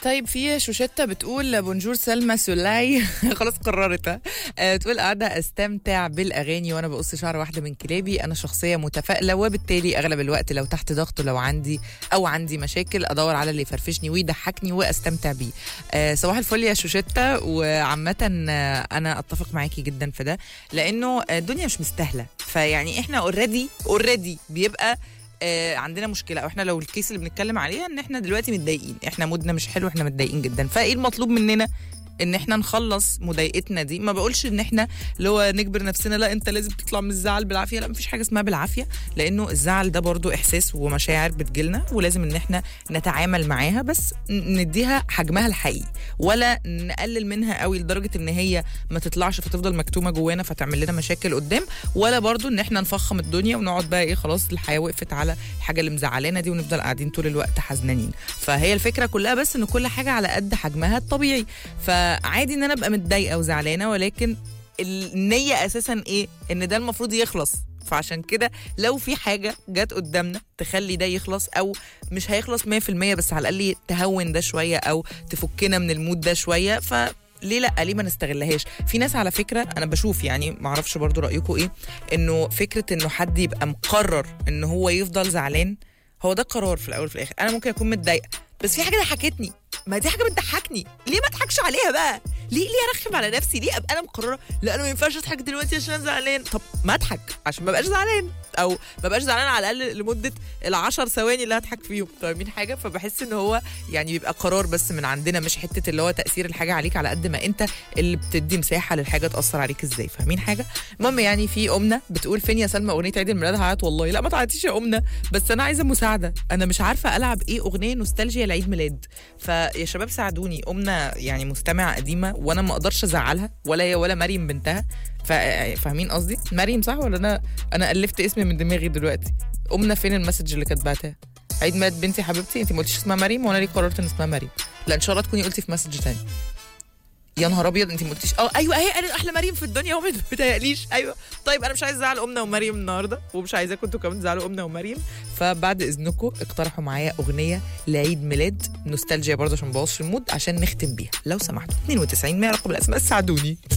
طيب في شوشتة بتقول بونجور سلمى سولاي خلاص قررت آه، تقول قاعدة استمتع بالاغاني وانا بقص شعر واحدة من كلابي انا شخصية متفائلة وبالتالي اغلب الوقت لو تحت ضغط لو عندي او عندي مشاكل ادور على اللي يفرفشني ويضحكني واستمتع بيه آه، صباح الفل يا شوشتة وعامة آه، انا اتفق معاكي جدا في ده لانه آه، الدنيا مش مستاهلة فيعني احنا اوريدي اوريدي بيبقى آه، عندنا مشكله او احنا لو الكيس اللي بنتكلم عليها ان احنا دلوقتي متضايقين احنا مودنا مش حلو احنا متضايقين جدا فايه المطلوب مننا ان احنا نخلص مضايقتنا دي ما بقولش ان احنا اللي هو نجبر نفسنا لا انت لازم تطلع من الزعل بالعافيه لا مفيش حاجه اسمها بالعافيه لانه الزعل ده برضو احساس ومشاعر بتجيلنا ولازم ان احنا نتعامل معاها بس ن- نديها حجمها الحقيقي ولا نقلل منها قوي لدرجه ان هي ما تطلعش فتفضل مكتومه جوانا فتعمل لنا مشاكل قدام ولا برضو ان احنا نفخم الدنيا ونقعد بقى ايه خلاص الحياه وقفت على الحاجه اللي مزعلانا دي ونفضل قاعدين طول الوقت حزنانين فهي الفكره كلها بس ان كل حاجه على قد حجمها الطبيعي فعادي ان انا ابقى متضايقه وزعلانه ولكن النيه اساسا ايه ان ده المفروض يخلص فعشان كده لو في حاجه جت قدامنا تخلي ده يخلص او مش هيخلص 100% بس على الاقل تهون ده شويه او تفكنا من المود ده شويه ف ليه لا ليه ما نستغلهاش في ناس على فكره انا بشوف يعني ما اعرفش برضو رايكم ايه انه فكره انه حد يبقى مقرر ان هو يفضل زعلان هو ده قرار في الاول وفي الاخر انا ممكن اكون متضايقه بس في حاجه ضحكتني ما دي حاجه بتضحكني ليه ما اضحكش عليها بقى ليه ليه ارخم على نفسي ليه ابقى انا مقرره لا انا ما ينفعش اضحك دلوقتي عشان انا زعلان طب ما اضحك عشان ما بقاش زعلان او ما بقاش زعلان على الاقل لمده العشر ثواني اللي هضحك فيهم فاهمين حاجه فبحس ان هو يعني بيبقى قرار بس من عندنا مش حته اللي هو تاثير الحاجه عليك على قد ما انت اللي بتدي مساحه للحاجه تاثر عليك ازاي فاهمين حاجه المهم يعني في امنه بتقول فين يا سلمى اغنيه عيد الميلاد هعيط والله لا ما تعيطيش يا امنه بس انا عايزه مساعده انا مش عارفه العب ايه اغنيه نوستالجيا لعيد ميلاد فيا شباب ساعدوني امنه يعني مستمعه قديمه وانا ما اقدرش ازعلها ولا هي ولا مريم بنتها فا- فاهمين قصدي مريم صح ولا انا انا الفت اسمي من دماغي دلوقتي امنه فين المسج اللي كانت بعتها عيد ميلاد بنتي حبيبتي انت ما قلتيش اسمها مريم وانا ليه قررت ان اسمها مريم لا ان شاء الله تكوني قلتي في مسج تاني يا نهار ابيض انت ما قلتيش اه ايوه اهي انا احلى مريم في الدنيا وما بتهيأليش ايوه طيب انا مش عايز ازعل امنا ومريم النهارده ومش عايزاكم انتوا كمان تزعلوا امنا ومريم فبعد اذنكم اقترحوا معايا اغنيه لعيد ميلاد نوستالجيا برضه عشان ما بوظش المود عشان نختم بيها لو سمحتوا 92 100 رقم الاسماء ساعدوني